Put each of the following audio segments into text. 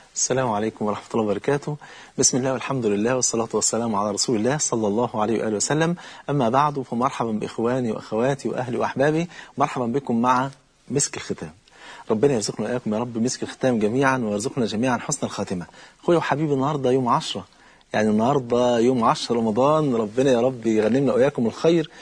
السلام عليكم ورحمة الله وبركاته بسم الله والحمد لله والصلاة والسلام على رسول الله صلى الله عليه وآله وسلم أما بعد فمرحبا بإخواني وأخواتي وأهلي وأحبابي مرحبا بكم مع مسك الختام ربنا يرزقنا وإياكم يا رب مسك الختام جميعا ويرزقنا جميعا حسن الخاتمة أخويا وحبيبي النهاردة يوم عشرة يعني النهاردة يوم عشر رمضان ربنا يا رب يغنمنا وإياكم الخير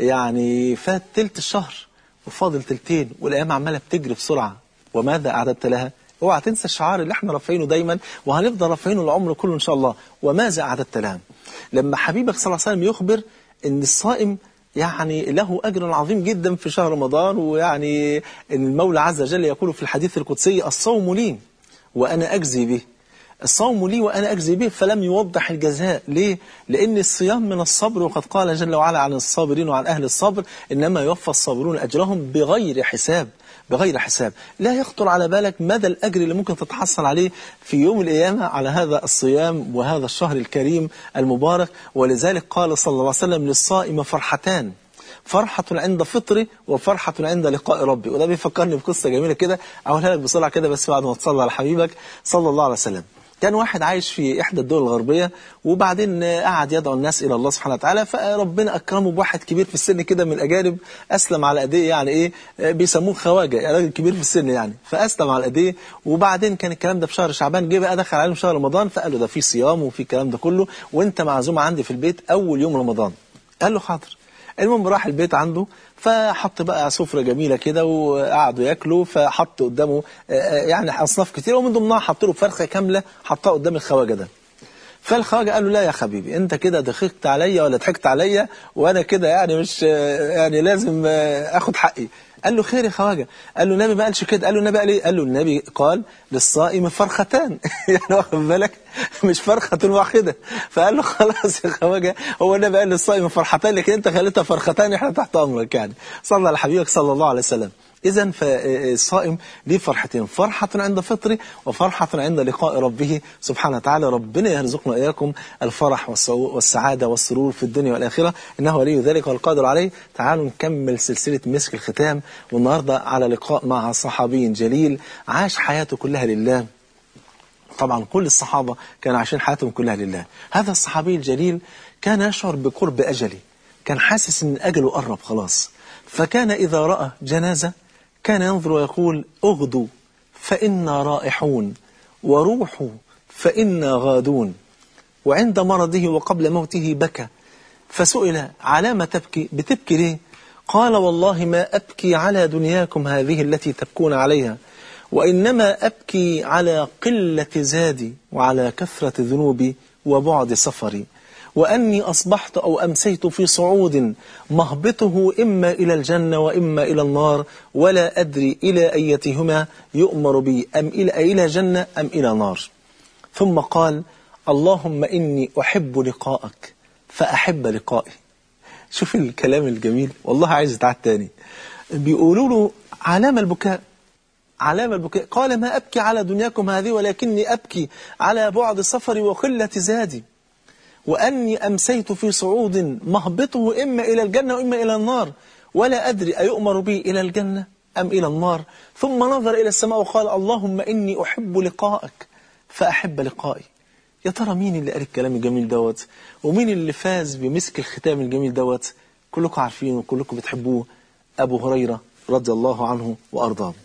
يعني فات تلت الشهر وفاضل تلتين والأيام عمالة بتجري بسرعة وماذا أعددت لها اوعى تنسى الشعار اللي احنا رافعينه دايما وهنفضل رافعينه العمر كله ان شاء الله وماذا اعددت لها لما حبيبك صلى الله عليه وسلم يخبر ان الصائم يعني له أجر عظيم جدا في شهر رمضان ويعني ان المولى عز وجل يقول في الحديث القدسي الصوم لي وأنا أجزي به الصوم لي وأنا أجزي به فلم يوضح الجزاء ليه؟ لأن الصيام من الصبر وقد قال جل وعلا عن الصابرين وعن أهل الصبر إنما يوفى الصابرون أجرهم بغير حساب بغير حساب لا يخطر على بالك مدى الأجر اللي ممكن تتحصل عليه في يوم القيامة على هذا الصيام وهذا الشهر الكريم المبارك ولذلك قال صلى الله عليه وسلم للصائم فرحتان فرحة عند فطري وفرحة عند لقاء ربي وده بيفكرني بقصة جميلة كده أقولها لك بسرعة كده بس بعد ما تصلي على حبيبك صلى الله عليه وسلم كان واحد عايش في إحدى الدول الغربية وبعدين قعد يدعو الناس إلى الله سبحانه وتعالى فربنا أكرمه بواحد كبير في السن كده من الأجانب أسلم على أيديه يعني إيه بيسموه خواجة يعني راجل كبير في السن يعني فأسلم على أيديه وبعدين كان الكلام ده في شهر شعبان جه بقى دخل عليهم شهر رمضان فقال له ده في صيام وفي الكلام ده كله وأنت معزوم عندي في البيت أول يوم رمضان قال له حاضر المهم راح البيت عنده فحط بقى سفرة جميلة كده وقعدوا ياكلوا فحط قدامه يعني أصناف كتير ومن ضمنها حط له فرخة كاملة حطها قدام الخواجة ده فالخواجة قال له لا يا حبيبي انت كده ضحكت عليا ولا ضحكت عليا وانا كده يعني مش يعني لازم اخد حقي قال له خير يا خواجه قال له النبي ما قالش كده قال له النبي قال ايه قال له النبي قال للصائم فرختان يعني واخد بالك مش فرخه واحده فقال له خلاص يا خواجه هو النبي قال للصائم فرحتان لكن انت خليتها فرختان احنا تحت امرك يعني صلى على حبيبك صلى الله عليه وسلم إذا فالصائم ليه فرحتين فرحة عند فطره وفرحة عند لقاء ربه سبحانه وتعالى ربنا يرزقنا إياكم الفرح والسعادة والسرور في الدنيا والآخرة إنه ولي ذلك والقادر عليه تعالوا نكمل سلسلة مسك الختام والنهاردة على لقاء مع صحابي جليل عاش حياته كلها لله طبعا كل الصحابة كانوا عايشين حياتهم كلها لله هذا الصحابي الجليل كان يشعر بقرب أجله كان حاسس أن أجله قرب خلاص فكان إذا رأى جنازة كان ينظر ويقول اغدوا فإنا رائحون وروحوا فإنا غادون وعند مرضه وقبل موته بكى فسئل على ما تبكي بتبكي ليه قال والله ما أبكي على دنياكم هذه التي تبكون عليها وإنما أبكي على قلة زادي وعلى كثرة ذنوبي وبعد سفري وأني أصبحت أو أمسيت في صعود مهبطه إما إلى الجنة وإما إلى النار ولا أدري إلى أيتهما يؤمر بي أم إلى إلى جنة أم إلى نار ثم قال اللهم إني أحب لقاءك فأحب لقائي شوف الكلام الجميل والله عايز يتعاد تاني بيقولوا له علامة البكاء علامة البكاء قال ما أبكي على دنياكم هذه ولكني أبكي على بعد سفري وقلة زادي وأني أمسيت في صعود مهبطه إما إلى الجنة وإما إلى النار ولا أدري أيؤمر بي إلى الجنة أم إلى النار ثم نظر إلى السماء وقال اللهم إني أحب لقاءك فأحب لقائي يا ترى مين اللي قال الكلام الجميل دوت ومين اللي فاز بمسك الختام الجميل دوت كلكم عارفينه وكلكم بتحبوه أبو هريرة رضي الله عنه وأرضاه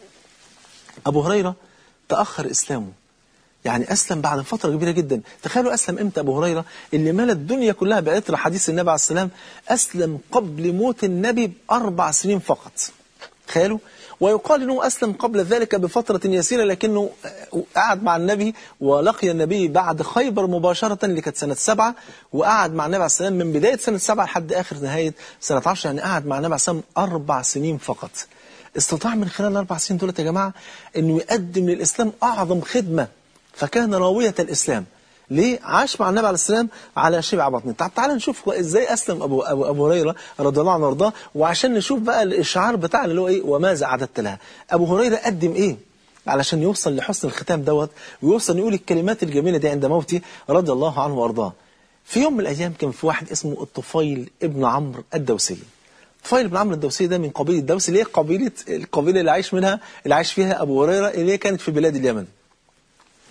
أبو هريرة تأخر إسلامه يعني أسلم بعد فترة كبيرة جدا تخيلوا أسلم إمتى أبو هريرة اللي مال الدنيا كلها بعطر حديث النبي عليه السلام أسلم قبل موت النبي بأربع سنين فقط تخيلوا ويقال أنه أسلم قبل ذلك بفترة يسيرة لكنه قعد مع النبي ولقي النبي بعد خيبر مباشرة اللي كانت سنة سبعة وقعد مع النبي عليه السلام من بداية سنة سبعة لحد آخر نهاية سنة عشر يعني قعد مع النبي عليه السلام أربع سنين فقط استطاع من خلال الأربع سنين دولت يا جماعة أنه يقدم للإسلام أعظم خدمة فكان راوية الإسلام ليه عاش مع النبي عليه السلام على شبع بطنه طب تعالى نشوف ازاي اسلم ابو ابو ابو هريره رضي الله عنه وارضاه وعشان نشوف بقى الاشعار بتاع اللي هو ايه وماذا اعددت لها ابو هريره قدم ايه علشان يوصل لحسن الختام دوت ويوصل يقول الكلمات الجميله دي عند موته رضي الله عنه وارضاه في يوم من الايام كان في واحد اسمه الطفيل ابن عمرو الدوسي طفيل بن عمرو الدوسي ده من قبيله الدوس اللي هي قبيله القبيله اللي عايش منها اللي عايش فيها ابو هريره اللي هي كانت في بلاد اليمن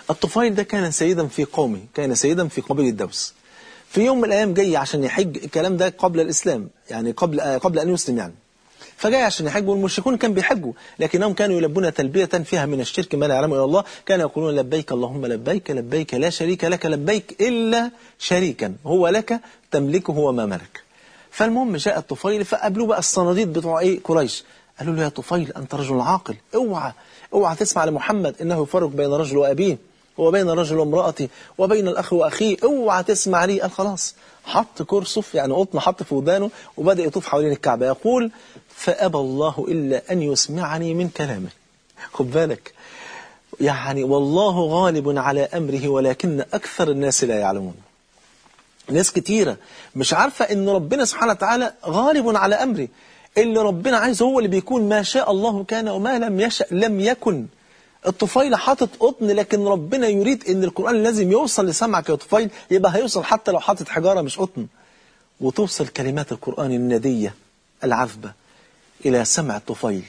الطفيل ده كان سيدا في قومه كان سيدا في قبيل الدوس في يوم من الأيام جاي عشان يحج الكلام ده قبل الإسلام يعني قبل قبل أن يسلم يعني فجاي عشان يحج والمشركون كانوا بيحجوا لكنهم كانوا يلبون تلبية فيها من الشرك ما لا يعلمه إلا الله كانوا يقولون لبيك اللهم لبيك لبيك لا شريك لك لبيك إلا شريكا هو لك تملكه وما ملك فالمهم جاء الطفيل فقابلوه بقى الصناديد بتوع ايه قريش قالوا له يا طفيل أنت رجل عاقل اوعى اوعى تسمع لمحمد إنه يفرق بين رجل وأبيه وبين رجل وامرأته وبين الأخ وأخيه اوعى تسمع لي قال خلاص حط كرسف يعني قطن حط في ودانه وبدأ يطوف حوالين الكعبة يقول فأبى الله إلا أن يسمعني من كلامه خد بالك يعني والله غالب على أمره ولكن أكثر الناس لا يعلمون ناس كتيرة مش عارفة ان ربنا سبحانه وتعالى غالب على أمره اللي ربنا عايزه هو اللي بيكون ما شاء الله كان وما لم يشأ لم يكن الطفيل حاطط قطن لكن ربنا يريد ان القرآن لازم يوصل لسمعك يا طفيل يبقى هيوصل حتى لو حاطط حجارة مش قطن وتوصل كلمات القرآن الندية العذبة إلى سمع الطفيل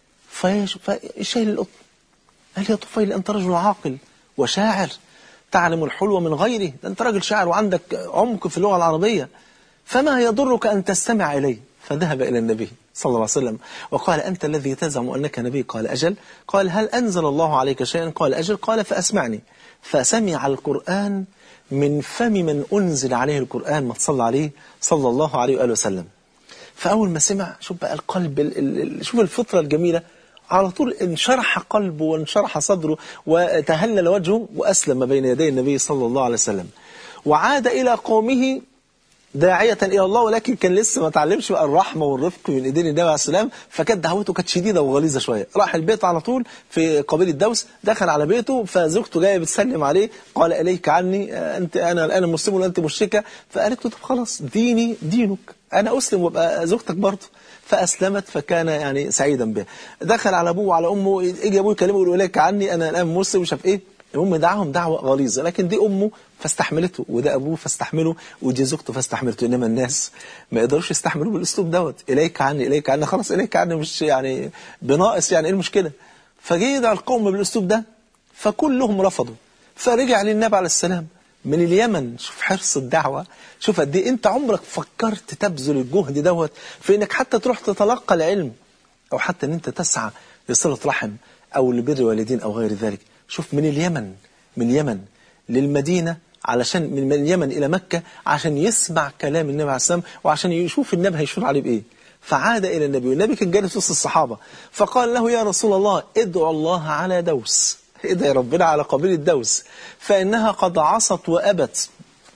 فشايل القطن قال يا طفيل أنت رجل عاقل وشاعر تعلم الحلو من غيره أنت راجل شاعر وعندك عمق في اللغة العربية فما يضرك أن تستمع إليه فذهب إلى النبي صلى الله عليه وسلم وقال أنت الذي تزعم أنك نبي قال أجل قال هل أنزل الله عليك شيئا قال أجل قال فأسمعني فسمع القرآن من فم من أنزل عليه القرآن ما تصلى عليه صلى الله عليه وآله وسلم فأول ما سمع شوف بقى القلب ال ال شوف الفطرة الجميلة على طول انشرح قلبه وانشرح صدره وتهلل وجهه وأسلم بين يدي النبي صلى الله عليه وسلم وعاد إلى قومه داعية إلى الله ولكن كان لسه ما تعلمش بقى الرحمة والرفق من إيدين النبي عليه السلام فكانت دعوته كانت شديدة وغليظة شوية راح البيت على طول في قبيل الدوس دخل على بيته فزوجته جاية بتسلم عليه قال إليك عني أنت أنا الآن مسلم وأنت مشركة فقالت له طب خلاص ديني دينك أنا أسلم وابقى زوجتك برضه فأسلمت فكان يعني سعيدا بها دخل على أبوه وعلى أمه يجي أبوه يكلمه يقول إليك عني أنا الآن مسلم مش عارف إيه المهم دعاهم دعوة غليظة لكن دي أمه فاستحملته وده أبوه فاستحمله ودي زوجته فاستحملته إنما الناس ما يقدروش يستحملوه بالأسلوب دوت إليك عني إليك عني خلاص إليك عني مش يعني بناقص يعني إيه المشكلة فجي يدعى القوم بالأسلوب ده فكلهم رفضوا فرجع للنبي عليه السلام من اليمن شوف حرص الدعوة شوف قد ايه انت عمرك فكرت تبذل الجهد دوت في انك حتى تروح تتلقى العلم او حتى ان انت تسعى لصلة رحم او لبر والدين او غير ذلك شوف من اليمن من اليمن للمدينة علشان من اليمن إلى مكة عشان يسمع كلام النبي عليه السلام وعشان يشوف النبي هيشور عليه بإيه فعاد إلى النبي والنبي كان جالس وسط الصحابة فقال له يا رسول الله ادعو الله على دوس ادعي ربنا على قبيل الدوس فإنها قد عصت وأبت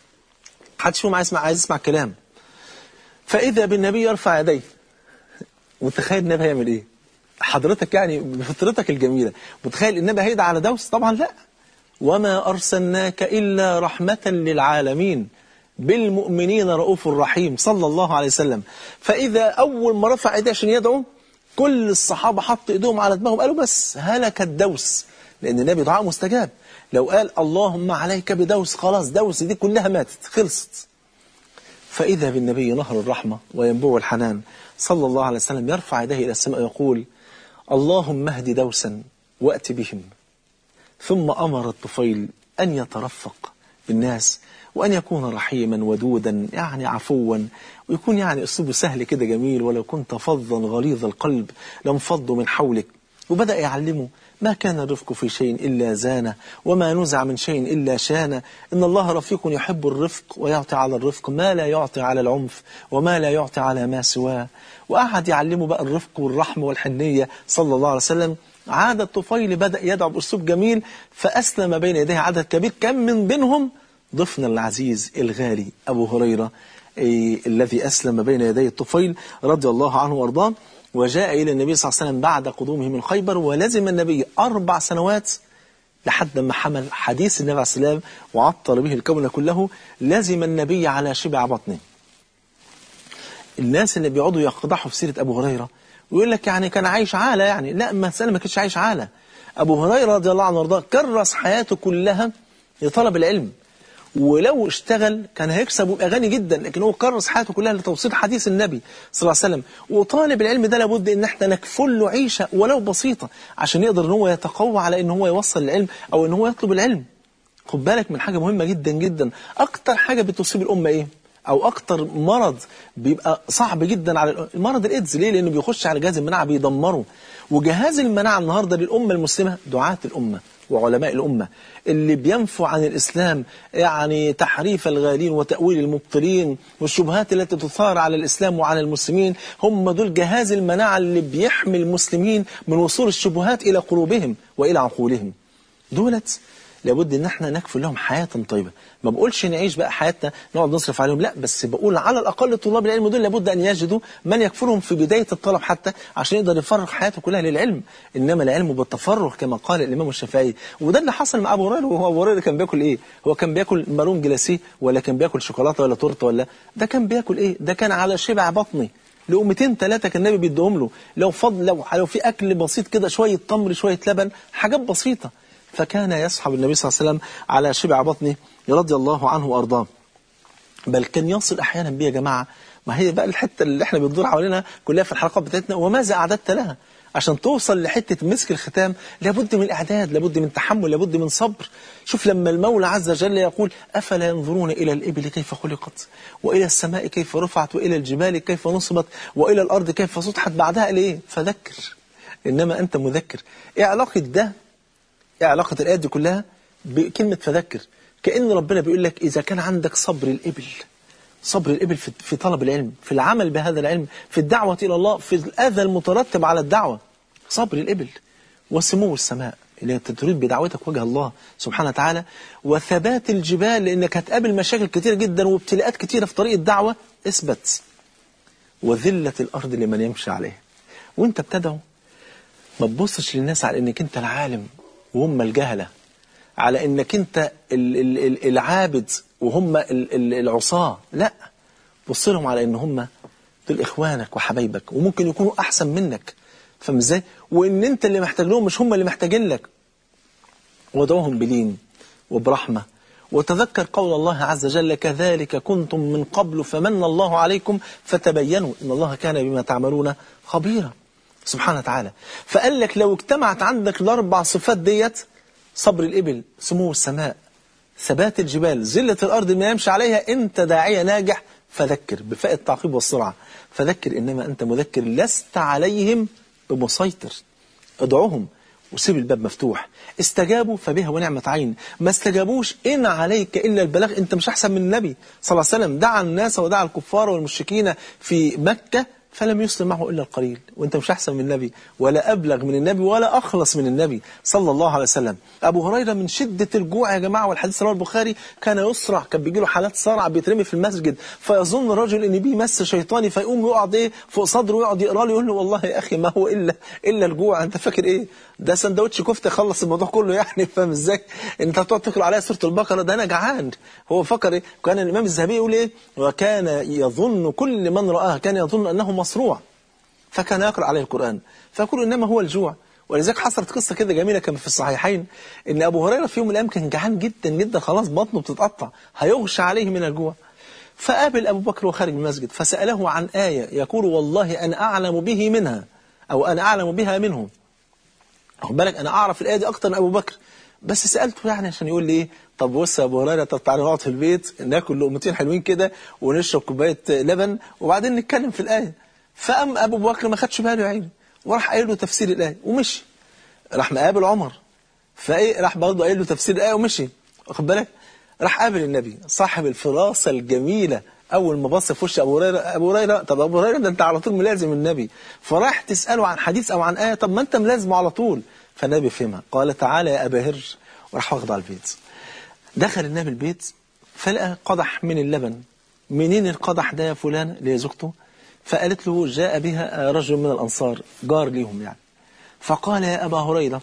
حدش فيهم عايز يسمع عايز يسمع كلام فإذا بالنبي يرفع يديه وتخيل النبي هيعمل إيه حضرتك يعني بفطرتك الجميلة متخيل النبي هيدعى على دوس طبعا لا وما أرسلناك إلا رحمة للعالمين بالمؤمنين رؤوف رحيم صلى الله عليه وسلم فإذا أول ما رفع ايديه عشان يدعو كل الصحابة حطوا ايديهم على دماغهم قالوا بس هلك الدوس لأن النبي دعاء مستجاب لو قال اللهم عليك بدوس خلاص دوس دي كلها ماتت خلصت فإذا بالنبي نهر الرحمة وينبوع الحنان صلى الله عليه وسلم يرفع يديه إلى السماء ويقول اللهم اهد دوسا وأت بهم ثم أمر الطفيل أن يترفق بالناس وأن يكون رحيما ودودا يعني عفوا ويكون يعني أسلوبه سهل كده جميل ولو كنت فظا غليظ القلب لانفضوا من حولك وبدأ يعلمه ما كان الرفق في شيء إلا زانه وما نزع من شيء إلا شانه إن الله رفيق يحب الرفق ويعطي على الرفق ما لا يعطي على العنف وما لا يعطي على ما سواه وقعد يعلمه بقى الرفق والرحمة والحنية صلى الله عليه وسلم عاد الطفيل بدأ يدعو بأسلوب جميل فأسلم بين يديه عدد كبير كم من بينهم ضفنا العزيز الغالي أبو هريرة إيه الذي أسلم بين يدي الطفيل رضي الله عنه وارضاه وجاء إلى النبي صلى الله عليه وسلم بعد قدومه من خيبر ولزم النبي أربع سنوات لحد ما حمل حديث النبي عليه السلام وعطر به الكون كله لزم النبي على شبع بطنه الناس اللي بيقعدوا يقضحوا في سيرة أبو هريرة ويقول لك يعني كان عايش عالة يعني لا مسألة ما كانش عايش عالة أبو هريرة رضي الله عنه وارضاه كرس حياته كلها لطلب العلم ولو اشتغل كان هيكسب ويبقى غني جدا لكن هو كرس حياته كلها لتوصيل حديث النبي صلى الله عليه وسلم وطالب العلم ده لابد ان احنا نكفل له عيشه ولو بسيطه عشان يقدر ان هو يتقوى على ان هو يوصل العلم او ان هو يطلب العلم خد بالك من حاجة مهمة جدا جدا أكتر حاجة بتصيب الأمة إيه؟ أو أكتر مرض بيبقى صعب جدا على الأ- المرض الإيدز ليه؟ لأنه بيخش على جهاز المناعة بيدمره وجهاز المناعة النهاردة للأمة المسلمة دعاة الأمة وعلماء الأمة اللي بينفوا عن الإسلام يعني تحريف الغالين وتأويل المبطلين والشبهات التي تثار على الإسلام وعلى المسلمين هم دول جهاز المناعة اللي بيحمي المسلمين من وصول الشبهات إلى قلوبهم وإلى عقولهم دولت لابد ان احنا نكفل لهم حياة طيبة ما بقولش نعيش بقى حياتنا نقعد نصرف عليهم لا بس بقول على الاقل طلاب العلم دول لابد ان يجدوا من يكفلهم في بداية الطلب حتى عشان يقدر يفرغ حياته كلها للعلم انما العلم بالتفرغ كما قال الامام الشافعي وده اللي حصل مع ابو هريره وهو ابو هريره كان بياكل ايه هو كان بياكل مارون جلاسيه ولا كان بياكل شوكولاته ولا تورته ولا ده كان بياكل ايه ده كان على شبع بطني لقمتين ثلاثة كان النبي بيديهم له لو فضل لو, لو في أكل بسيط كده شوية تمر شوية لبن حاجات بسيطة فكان يصحب النبي صلى الله عليه وسلم على شبع بطنه رضي الله عنه وأرضاه بل كان يصل أحيانا بيه يا جماعة ما هي بقى الحتة اللي احنا بندور حوالينا كلها في الحلقات بتاعتنا وماذا أعددت لها عشان توصل لحتة مسك الختام لابد من إعداد لابد من تحمل لابد من صبر شوف لما المولى عز وجل يقول أفلا ينظرون إلى الإبل كيف خلقت وإلى السماء كيف رفعت وإلى الجبال كيف نصبت وإلى الأرض كيف سطحت بعدها ليه فذكر إنما أنت مذكر إيه علاقة ده إيه علاقة الآيات دي كلها بكلمة فذكر كأن ربنا بيقول لك إذا كان عندك صبر الإبل صبر الإبل في في طلب العلم في العمل بهذا العلم في الدعوة إلى الله في الأذى المترتب على الدعوة صبر الإبل وسمو السماء اللي انت تريد بدعوتك وجه الله سبحانه وتعالى وثبات الجبال لأنك هتقابل مشاكل كتيرة جدا وابتلاءات كتيرة في طريق الدعوة اثبت وذلة الأرض لمن يمشي عليها وانت بتدعو ما تبصش للناس على انك انت العالم وهم الجهله على انك انت ال- ال- ال- العابد وهم ال- ال- العصاه لا بص لهم على ان هم دول اخوانك وحبايبك وممكن يكونوا احسن منك فاهم ازاي وان انت اللي محتاج لهم مش هم اللي محتاجين لك ودعوهم بلين وبرحمة وتذكر قول الله عز وجل كذلك كنتم من قبل فمن الله عليكم فتبينوا إن الله كان بما تعملون خبيرا سبحانه وتعالى فقال لك لو اجتمعت عندك الأربع صفات ديت صبر الإبل سمو السماء ثبات الجبال زلة الأرض ما يمشي عليها أنت داعية ناجح فذكر بفاء التعقيب والسرعة فذكر إنما أنت مذكر لست عليهم بمسيطر ادعوهم وسيب الباب مفتوح استجابوا فبها ونعمة عين ما استجابوش إن عليك إلا البلاغ أنت مش أحسن من النبي صلى الله عليه وسلم دعا الناس ودعا الكفار والمشركين في مكة فلم يسلم معه إلا القليل وأنت مش أحسن من النبي ولا أبلغ من النبي ولا أخلص من النبي صلى الله عليه وسلم أبو هريرة من شدة الجوع يا جماعة والحديث رواه البخاري كان يسرع كان بيجي له حالات صرع بيترمي في المسجد فيظن الرجل إن بيه مس شيطاني فيقوم يقعد إيه فوق صدره ويقعد يقرا له يقول له والله يا أخي ما هو إلا إلا الجوع أنت فاكر إيه ده سندوتش كفتة يخلص الموضوع كله يعني فاهم إزاي أنت هتقعد تقرا عليها سورة البقرة ده أنا جعان هو فكر إيه كان الإمام الذهبي يقول إيه وكان يظن كل من رآه كان يظن أنه مصروع فكان يقرأ عليه القرآن فيقول إنما هو الجوع ولذلك حصلت قصة كده جميلة كما في الصحيحين إن أبو هريرة في يوم من الأيام كان جعان جدا جدا خلاص بطنه بتتقطع هيغشى عليه من الجوع فقابل أبو بكر وخارج من المسجد فسأله عن آية يقول والله أنا أعلم به منها أو أنا أعلم بها منه واخد بالك أنا أعرف الآية دي أكتر من أبو بكر بس سألته يعني عشان يقول لي إيه طب بص يا أبو هريرة طب تعالى نقعد في البيت ناكل لقمتين حلوين كده ونشرب كوباية لبن وبعدين نتكلم في الآية فقام أبو بكر ما خدش باله يا عيني وراح قايل له تفسير الآية ومشي راح مقابل عمر فايه راح برضه قايل له تفسير الآية ومشي واخد بالك راح قابل النبي صاحب الفراسة الجميلة أول ما بص في وش أبو هريرة أبو هريرة طب أبو هريرة ده أنت على طول ملازم النبي فراح تسأله عن حديث أو عن آية طب ما أنت ملازمه على طول فالنبي فهمها قال تعالى يا أبا هر وراح واخده على البيت دخل النبي البيت فلقى قدح من اللبن منين القدح ده يا فلان اللي هي زوجته فقالت له جاء بها رجل من الأنصار جار ليهم يعني فقال يا أبا هريرة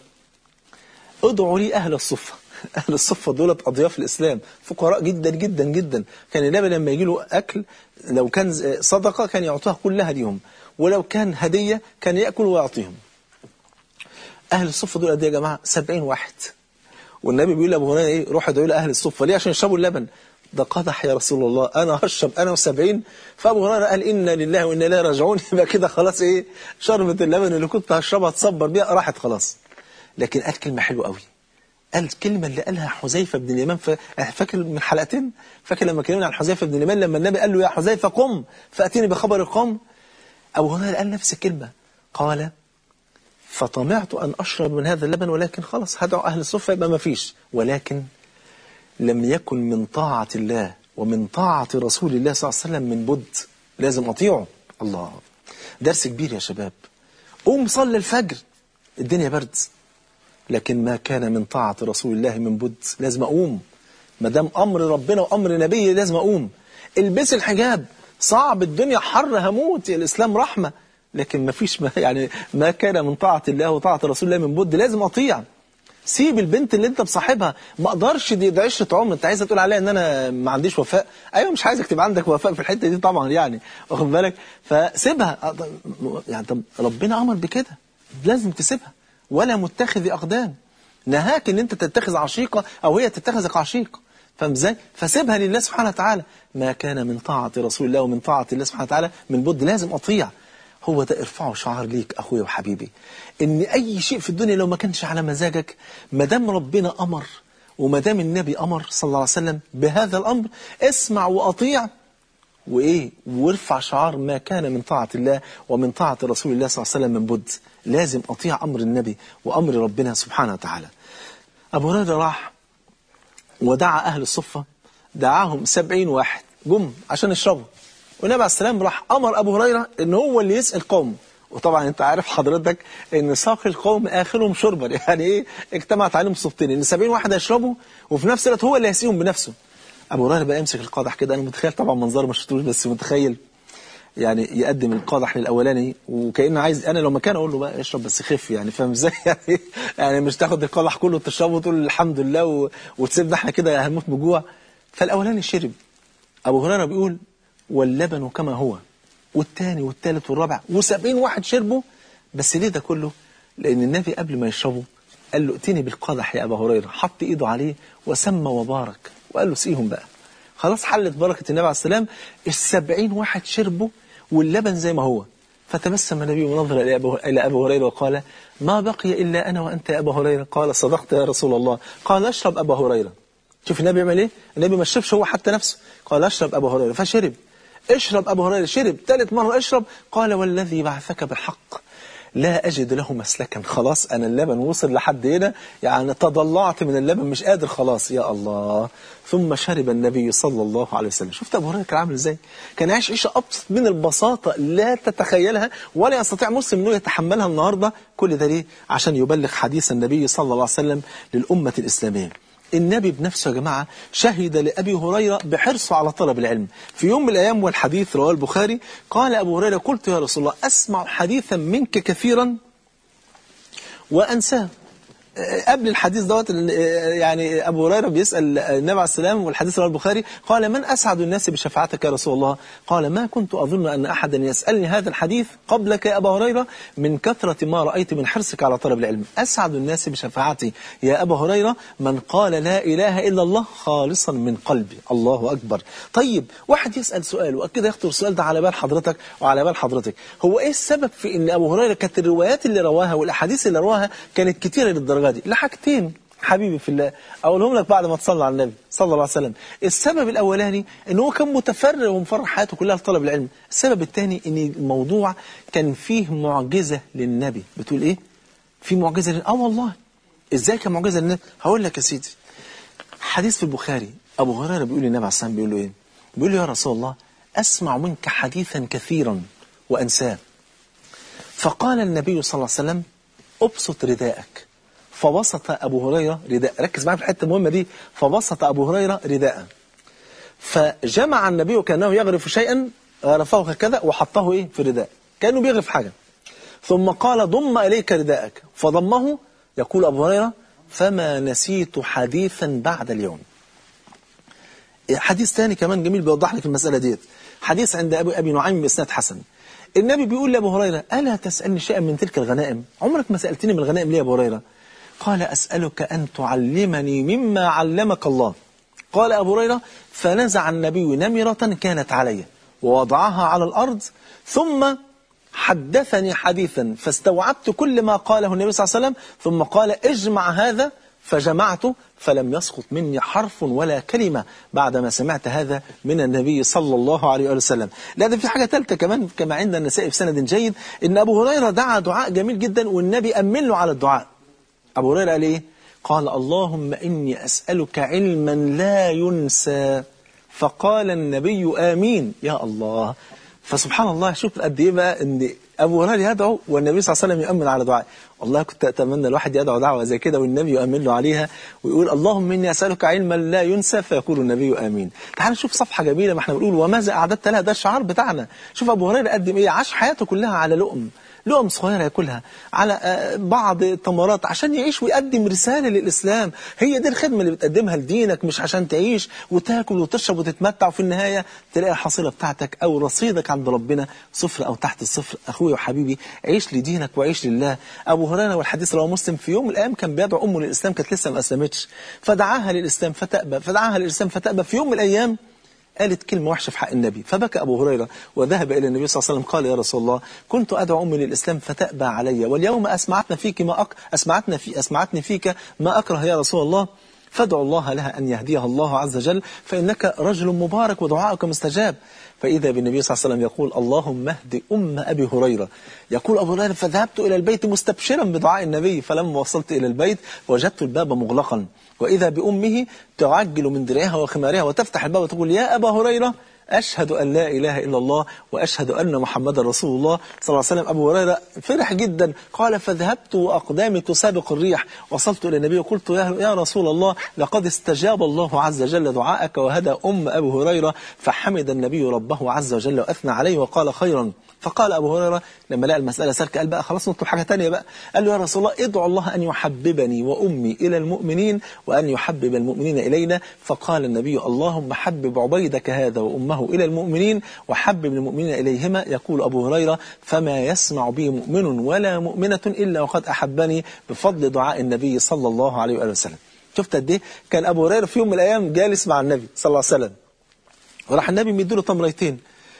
ادعوا لي أهل الصفة أهل الصفة دولت أضياف الإسلام فقراء جدا جدا جدا كان النبي لما يجي له أكل لو كان صدقة كان يعطيها كلها ليهم ولو كان هدية كان يأكل ويعطيهم أهل الصفة دول قد إيه يا جماعة 70 واحد والنبي بيقول لأبو هريرة إيه روح ادعوا لي أهل الصفة ليه عشان يشربوا اللبن ده قدح يا رسول الله أنا هشرب أنا وسبعين فأبو هريرة قال إنا لله وإنا إليه راجعون يبقى كده خلاص إيه شربة اللبن اللي كنت هشربها تصبر بيها راحت خلاص لكن قال كلمة حلوة قوي الكلمة اللي قالها حذيفة بن اليمان ف... فاكر من حلقتين فاكر لما كلمنا عن حذيفة بن اليمان لما النبي قال له يا حذيفة قم فأتيني بخبر القوم أبو هريرة قال نفس الكلمة قال فطمعت أن أشرب من هذا اللبن ولكن خلاص هدعو أهل الصفة يبقى ما فيش ولكن لم يكن من طاعة الله ومن طاعة رسول الله صلى الله عليه وسلم من بد لازم أطيعه الله درس كبير يا شباب قوم صلي الفجر الدنيا برد لكن ما كان من طاعة رسول الله من بد لازم أقوم ما دام أمر ربنا وأمر نبيه لازم أقوم البس الحجاب صعب الدنيا حر هموت الإسلام رحمة لكن ما فيش ما يعني ما كان من طاعة الله وطاعة رسول الله من بد لازم أطيع سيب البنت اللي انت بصاحبها ما اقدرش دي, دي عشره عمر انت عايزه تقول عليها ان انا ما عنديش وفاء ايوه مش عايزك تبقى عندك وفاء في الحته دي طبعا يعني واخد بالك فسيبها يعني طب ربنا امر بكده لازم تسيبها ولا متخذ اقدام نهاك ان انت تتخذ عشيقه او هي تتخذك عشيق فاهم ازاي فسيبها لله سبحانه وتعالى ما كان من طاعه رسول الله ومن طاعه الله سبحانه وتعالى من بد لازم اطيع هو ده ارفعه شعار ليك اخويا وحبيبي ان اي شيء في الدنيا لو ما كانش على مزاجك ما دام ربنا امر وما دام النبي امر صلى الله عليه وسلم بهذا الامر اسمع واطيع وايه وارفع شعار ما كان من طاعه الله ومن طاعه رسول الله صلى الله عليه وسلم من بد لازم اطيع امر النبي وامر ربنا سبحانه وتعالى ابو هريره راح ودعا اهل الصفه دعاهم سبعين واحد جم عشان يشربوا والنبي عليه السلام راح امر ابو هريره ان هو اللي يسال قوم وطبعا انت عارف حضرتك ان ساق القوم اخرهم شربا يعني ايه اجتمعت عليهم صفتين ان 70 واحد يشربوا وفي نفس الوقت هو اللي هيسقيهم بنفسه ابو هريره بقى يمسك القادح كده انا متخيل طبعا منظر ما شفتوش بس متخيل يعني يقدم القادح للاولاني وكانه عايز انا لو مكانه اقول له بقى اشرب بس خف يعني فاهم ازاي يعني يعني مش تاخد القادح كله وتشربه وتقول الحمد لله و... وتسيبنا احنا كده هنموت بجوع فالاولاني شرب ابو هريره بيقول واللبن كما هو والتاني والتالت والرابع وسبعين واحد شربوا بس ليه ده كله لأن النبي قبل ما يشربوا قال له ائتني بالقدح يا أبا هريرة حط إيده عليه وسمى وبارك وقال له سقيهم بقى خلاص حلت بركة النبي عليه السلام السبعين واحد شربوا واللبن زي ما هو فتبسم النبي ونظر إلى أبو, إلى أبو هريرة وقال ما بقي إلا أنا وأنت يا أبا هريرة قال صدقت يا رسول الله قال اشرب أبا هريرة شوف النبي يعمل إيه النبي ما شربش هو حتى نفسه قال اشرب أبا هريرة فشرب اشرب أبو هريرة شرب ثالث مرة اشرب قال والذي بعثك بالحق لا أجد له مسلكا خلاص أنا اللبن وصل لحد هنا يعني تضلعت من اللبن مش قادر خلاص يا الله ثم شرب النبي صلى الله عليه وسلم شفت أبو هريرة كان عامل إزاي كان عايش عيشة أبسط من البساطة لا تتخيلها ولا يستطيع مسلم أنه يتحملها النهاردة كل ده ليه عشان يبلغ حديث النبي صلى الله عليه وسلم للأمة الإسلامية النبي بنفسه يا جماعة شهد لأبي هريرة بحرصه على طلب العلم في يوم من الأيام والحديث رواه البخاري قال أبو هريرة قلت يا رسول الله أسمع حديثا منك كثيرا وأنساه قبل الحديث دوت يعني أبو هريرة بيسأل النبي عليه السلام والحديث رواه البخاري قال من أسعد الناس بشفاعتك يا رسول الله قال ما كنت أظن أن أحدا يسألني هذا الحديث قبلك يا أبا هريرة من كثرة ما رأيت من حرصك على طلب العلم أسعد الناس بشفاعتي يا أبا هريرة من قال لا إله إلا الله خالصا من قلبي الله أكبر طيب واحد يسأل سؤال وأكيد يخطر السؤال ده على بال حضرتك وعلى بال حضرتك هو إيه السبب في أن أبو هريرة كانت الروايات اللي رواها والأحاديث اللي رواها كانت كتيرة للدرجة دي لحاجتين حبيبي في الله أقولهم لك بعد ما تصلى على النبي صلى الله عليه وسلم السبب الأولاني أنه هو كان متفرغ ومفرح حياته كلها لطلب العلم السبب الثاني أن الموضوع كان فيه معجزة للنبي بتقول إيه؟ في معجزة للنبي آه والله إزاي كان معجزة للنبي؟ هقول لك يا سيدي حديث في البخاري أبو هريرة بيقول للنبي عليه السلام بيقول له إيه؟ بيقول له يا رسول الله أسمع منك حديثا كثيرا وأنساه فقال النبي صلى الله عليه وسلم أبسط رداءك فبسط أبو هريرة رداء ركز معايا في الحتة المهمة دي فبسط أبو هريرة رداء فجمع النبي كأنه يغرف شيئا غرفه هكذا وحطه إيه في رداء كأنه بيغرف حاجة ثم قال ضم إليك رداءك فضمه يقول أبو هريرة فما نسيت حديثا بعد اليوم حديث ثاني كمان جميل بيوضح لك المسألة ديت حديث عند أبي, أبي نعيم بإسناد حسن النبي بيقول لأبو هريرة ألا تسألني شيئا من تلك الغنائم عمرك ما سألتني من الغنائم ليه يا أبو هريرة قال أسألك أن تعلمني مما علمك الله قال أبو هريرة فنزع النبي نمرة كانت علي ووضعها على الأرض ثم حدثني حديثا فاستوعبت كل ما قاله النبي صلى الله عليه وسلم ثم قال اجمع هذا فجمعت فلم يسقط مني حرف ولا كلمة بعدما سمعت هذا من النبي صلى الله عليه وسلم لا ده في حاجة ثالثة كمان كما عند النساء في سند جيد إن أبو هريرة دعا دعاء جميل جدا والنبي أمن له على الدعاء أبو هريرة قال إيه قال اللهم إني أسألك علما لا ينسى فقال النبي آمين يا الله فسبحان الله شوف قد ايه بقى ان ابو هريره يدعو والنبي صلى الله عليه وسلم يؤمن على دعائه والله كنت اتمنى الواحد يدعو دعوه زي كده والنبي يؤمن له عليها ويقول اللهم اني اسالك علما لا ينسى فيقول النبي امين تعال نشوف صفحه جميله ما احنا بنقول وماذا اعددت لها ده الشعار بتاعنا شوف ابو هريره قدم ايه عاش حياته كلها على لقم لقم صغيرة ياكلها على بعض التمرات عشان يعيش ويقدم رسالة للإسلام هي دي الخدمة اللي بتقدمها لدينك مش عشان تعيش وتاكل وتشرب وتتمتع وفي النهاية تلاقي الحصيلة بتاعتك أو رصيدك عند ربنا صفر أو تحت الصفر أخوي وحبيبي عيش لدينك وعيش لله أبو هريرة والحديث رواه مسلم في يوم من الأيام كان بيدعو أمه للإسلام كانت لسه ما أسلمتش فدعاها للإسلام فتأبى فدعاها للإسلام فتأبى في يوم من الأيام قالت كلمة وحشة في حق النبي فبكى أبو هريرة وذهب إلى النبي صلى الله عليه وسلم قال يا رسول الله كنت أدعو أمي للإسلام فتأبى علي واليوم أسمعتنا فيك ما أك... أسمعتنا في أسمعتني فيك ما أكره يا رسول الله فادعوا الله لها أن يهديها الله عز وجل فإنك رجل مبارك ودعائك مستجاب فإذا بالنبي صلى الله عليه وسلم يقول اللهم اهد أم أبي هريرة يقول أبو هريرة فذهبت إلى البيت مستبشرا بدعاء النبي فلما وصلت إلى البيت وجدت الباب مغلقا وإذا بأمه تعجل من درعها وخمارها وتفتح الباب وتقول يا أبا هريرة أشهد أن لا إله إلا الله وأشهد أن محمد رسول الله صلى الله عليه وسلم أبو هريرة فرح جدا قال فذهبت وأقدامي تسابق الريح وصلت إلى النبي وقلت يا, يا رسول الله لقد استجاب الله عز وجل دعاءك وهدى أم أبو هريرة فحمد النبي ربه عز وجل وأثنى عليه وقال خيرا فقال أبو هريرة لما لقى المسألة سالكة قال بقى خلاص نطلب حاجة تانية بقى قال له يا رسول الله ادعو الله أن يحببني وأمي إلى المؤمنين وأن يحبب المؤمنين إلينا فقال النبي اللهم حبب عبيدك هذا وأمه إلى المؤمنين وحبب المؤمنين إليهما يقول أبو هريرة فما يسمع بي مؤمن ولا مؤمنة إلا وقد أحبني بفضل دعاء النبي صلى الله عليه وآله وسلم شفت قد ايه كان أبو هريرة في يوم من الأيام جالس مع النبي صلى الله عليه وسلم وراح النبي مديله تمريتين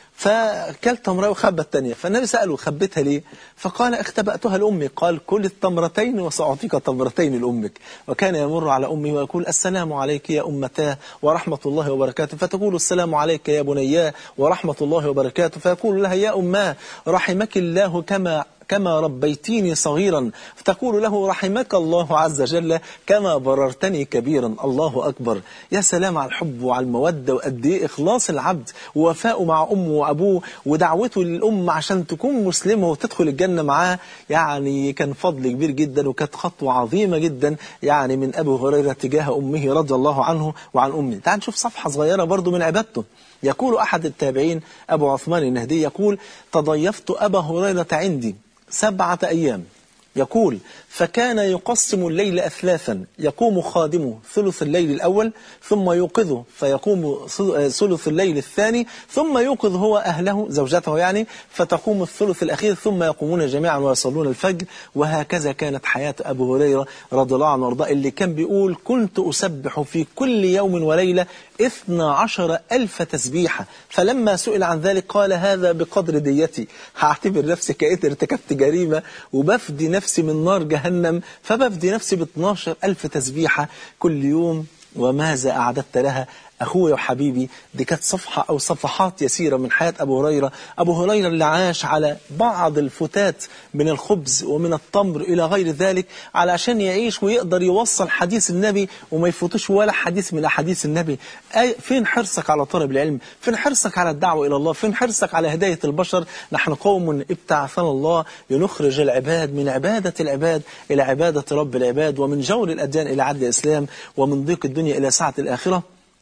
فكلت تمرة وخبى الثانية فالنبي سأله خبتها ليه فقال اختبأتها لأمي قال كل التمرتين وسأعطيك تمرتين لأمك وكان يمر على أمي ويقول السلام عليك يا أمتاه ورحمة الله وبركاته فتقول السلام عليك يا بنياه ورحمة الله وبركاته فيقول لها يا أماه رحمك الله كما كما ربيتيني صغيرا فتقول له رحمك الله عز وجل كما بررتني كبيرا الله أكبر يا سلام على الحب وعلى المودة وقد ايه إخلاص العبد ووفاءه مع أمه وأبوه ودعوته للأم عشان تكون مسلمة وتدخل الجنة معاه يعني كان فضل كبير جدا وكانت خطوة عظيمة جدا يعني من أبو هريرة تجاه أمه رضي الله عنه وعن أمه تعال نشوف صفحة صغيرة برضو من عبادته يقول أحد التابعين أبو عثمان النهدي يقول تضيفت أبا هريرة عندي سبعة أيام يقول فكان يقسم الليل أثلاثا يقوم خادمه ثلث الليل الأول ثم يوقظه فيقوم ثلث الليل الثاني ثم يوقظ هو أهله زوجته يعني فتقوم الثلث الأخير ثم يقومون جميعا ويصلون الفجر وهكذا كانت حياة أبو هريرة رضي الله عنه وارضاه اللي كان بيقول كنت أسبح في كل يوم وليلة اثنى عشر ألف تسبيحة فلما سئل عن ذلك قال هذا بقدر ديتي هعتبر نفسي كأنت ارتكبت جريمة وبفدي نفسي من نار جهنم فبفدي نفسي ب 12 ألف تسبيحة كل يوم وماذا أعددت لها أخوي وحبيبي دي كانت صفحة أو صفحات يسيرة من حياة أبو هريرة أبو هريرة اللي عاش على بعض الفتات من الخبز ومن التمر إلى غير ذلك علشان يعيش ويقدر يوصل حديث النبي وما يفوتش ولا حديث من أحاديث النبي أي فين حرصك على طلب العلم فين حرصك على الدعوة إلى الله فين حرصك على هداية البشر نحن قوم ابتعثنا الله لنخرج العباد من عبادة العباد إلى عبادة رب العباد ومن جور الأديان إلى عدل الإسلام ومن ضيق الدنيا إلى سعة الآخرة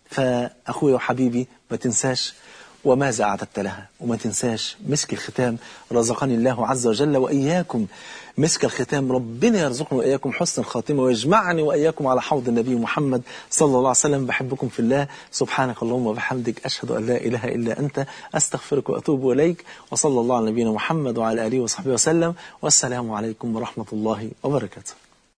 فأخوي وحبيبي ما تنساش وماذا أعددت لها وما تنساش مسك الختام رزقني الله عز وجل وإياكم مسك الختام ربنا يرزقنا وإياكم حسن الخاتمة ويجمعني وإياكم على حوض النبي محمد صلى الله عليه وسلم بحبكم في الله سبحانك اللهم وبحمدك أشهد أن لا إله إلا أنت أستغفرك وأتوب إليك وصلى الله على نبينا محمد وعلى آله وصحبه وسلم والسلام عليكم ورحمة الله وبركاته